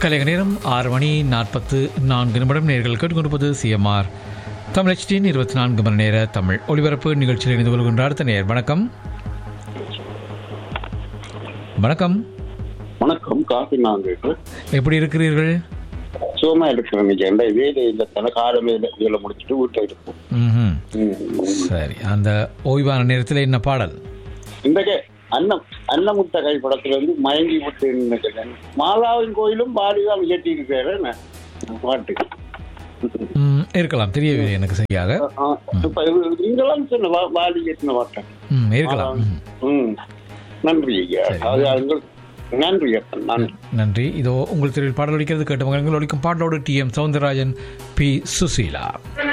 கலைக நேரம் ஆறு மணி நாற்பத்து நான்கு நிமிடம் நேர்கள் கேட்டுக்கொண்டிருப்பது சிஎம்ஆர் தமிழ் ஹெச்டியின் இருபத்தி நான்கு மணி நேர தமிழ் ஒளிபரப்பு நிகழ்ச்சியில் இணைந்து கொள்கின்ற அடுத்த நேர் வணக்கம் வணக்கம் வணக்கம் காஃபி நான் எப்படி இருக்கிறீர்கள் சுகமா இருக்கிறேன் இன்னைக்கு எந்த வேலை இல்லை தன கால வேலை வேலை முடிச்சுட்டு வீட்டில் இருக்கும் ம்ஹும். ம். சரி அந்த ஓய்வான நேரத்தில் என்ன பாடல் இந்த கே- அன்னம் அன்னமுத்த கை படத்துல இருந்து மயங்கி விட்டு நினைக்கிறேன் மாதாவின் கோயிலும் பாலிதான் இயற்றி இருக்கிறேன் பாட்டு ம், இருக்கலாம் தெரியவில்லை எனக்கு சரியாக ஆ, இப்ப இது நீங்களாம் சொன்ன வா- வாலி இயற்றின பாட்டேன் ம், இருக்கலாம் ம். ம் நன்றி ஐயா சரி. அது உங்களுக்கு நன்றி அப்பன் நன்றி நன்றி இதோ உங்கள் திரையில் பாடல் ஒலிக்கிறது கேட்டு மகன்கள் ஒலிக்கும் பாடலோடு T M Soundararajan P Susheela